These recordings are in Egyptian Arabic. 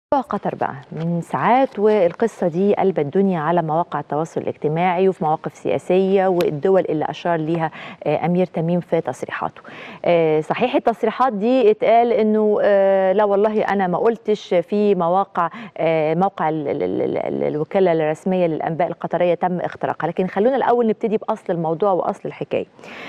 قطر بقى من ساعات والقصة دي قلبت الدنيا على مواقع التواصل الاجتماعي وفي مواقف سياسية والدول اللي أشار ليها أمير تميم في تصريحاته صحيح التصريحات دي اتقال أنه لا والله أنا ما قلتش في مواقع موقع الوكالة الرسمية للأنباء القطرية تم اختراقها لكن خلونا الأول نبتدي بأصل الموضوع وأصل الحكاية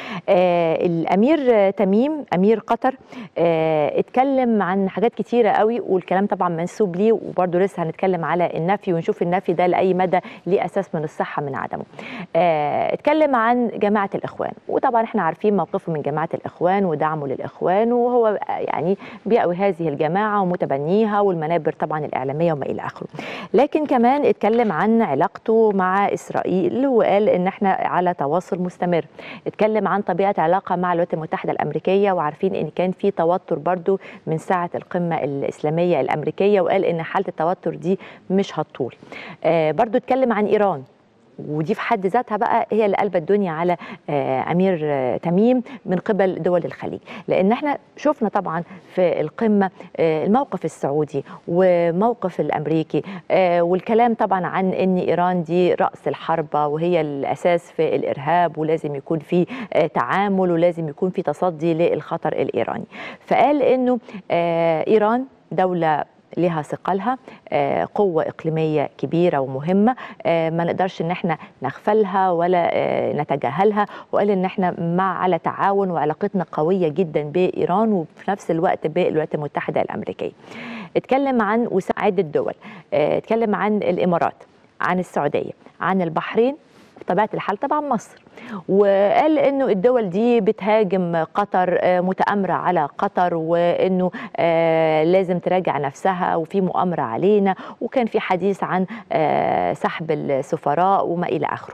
الأمير تميم أمير قطر اتكلم عن حاجات كتيرة قوي والكلام طبعا منسوب ليه وبرده لسه هنتكلم على النفي ونشوف النفي ده لاي مدى ليه اساس من الصحه من عدمه. آه اتكلم عن جماعه الاخوان وطبعا احنا عارفين موقفه من جماعه الاخوان ودعمه للاخوان وهو يعني بيأوي هذه الجماعه ومتبنيها والمنابر طبعا الاعلاميه وما الى اخره. لكن كمان اتكلم عن علاقته مع اسرائيل وقال ان احنا على تواصل مستمر. اتكلم عن طبيعه علاقه مع الولايات المتحده الامريكيه وعارفين ان كان في توتر برده من ساعه القمه الاسلاميه الامريكيه وقال ان حاله التوتر دي مش هتطول آه برضو اتكلم عن ايران ودي في حد ذاتها بقى هي اللي قلبت الدنيا على آه امير آه تميم من قبل دول الخليج لان احنا شفنا طبعا في القمه آه الموقف السعودي وموقف الامريكي والكلام طبعا عن ان ايران دي راس الحربه وهي الاساس في الارهاب ولازم يكون في تعامل ولازم يكون في تصدي للخطر الايراني فقال انه ايران دوله لها ثقلها قوة إقليمية كبيرة ومهمة ما نقدرش إن احنا نغفلها ولا نتجاهلها وقال إن احنا مع على تعاون وعلاقتنا قوية جدا بإيران وفي نفس الوقت بالولايات المتحدة الأمريكية اتكلم عن عدة دول اتكلم عن الإمارات عن السعودية عن البحرين بطبيعه الحال طبعا مصر وقال انه الدول دي بتهاجم قطر متامره على قطر وانه لازم تراجع نفسها وفي مؤامره علينا وكان في حديث عن سحب السفراء وما الى اخره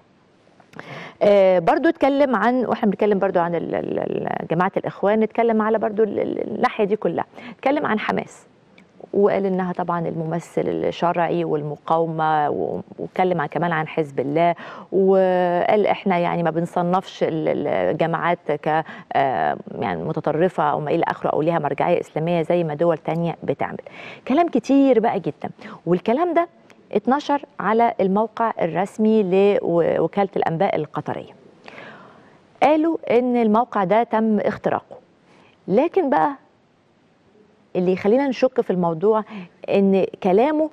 آه برضو اتكلم عن واحنا بنتكلم برضو عن جماعه الاخوان نتكلم على برضو الناحيه دي كلها اتكلم عن حماس وقال انها طبعا الممثل الشرعي والمقاومه واتكلم كمان عن حزب الله وقال احنا يعني ما بنصنفش الجماعات ك يعني متطرفه او ما الى اخره او ليها مرجعيه اسلاميه زي ما دول تانية بتعمل كلام كتير بقى جدا والكلام ده اتنشر على الموقع الرسمي لوكاله الانباء القطريه قالوا ان الموقع ده تم اختراقه لكن بقى اللي يخلينا نشك في الموضوع ان كلامه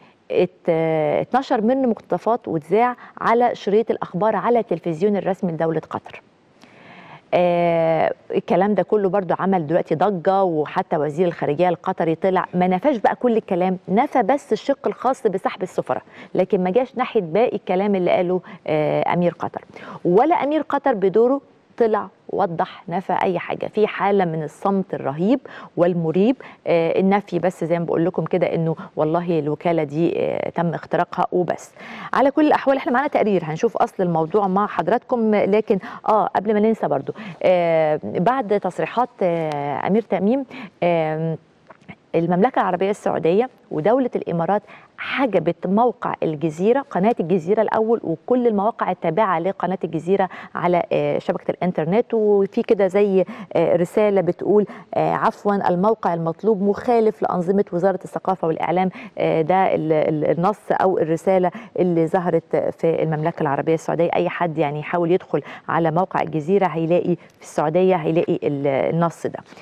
اتنشر منه مقتطفات واتذاع على شريط الاخبار على التلفزيون الرسمي لدوله قطر آه الكلام ده كله برضو عمل دلوقتي ضجة وحتى وزير الخارجية القطري طلع ما نفاش بقى كل الكلام نفى بس الشق الخاص بسحب السفراء لكن ما جاش ناحية باقي الكلام اللي قاله آه أمير قطر ولا أمير قطر بدوره طلع وضح نفى اي حاجه في حاله من الصمت الرهيب والمريب آه النفي بس زي ما بقول لكم كده انه والله الوكاله دي آه تم اختراقها وبس على كل الاحوال احنا معانا تقرير هنشوف اصل الموضوع مع حضراتكم لكن اه قبل ما ننسى برضو آه بعد تصريحات آه امير تميم آه المملكة العربية السعودية ودولة الإمارات حجبت موقع الجزيرة قناة الجزيرة الأول وكل المواقع التابعة لقناة الجزيرة على شبكة الإنترنت وفي كده زي رسالة بتقول عفوا الموقع المطلوب مخالف لأنظمة وزارة الثقافة والإعلام ده النص أو الرسالة اللي ظهرت في المملكة العربية السعودية أي حد يعني يحاول يدخل على موقع الجزيرة هيلاقي في السعودية هيلاقي النص ده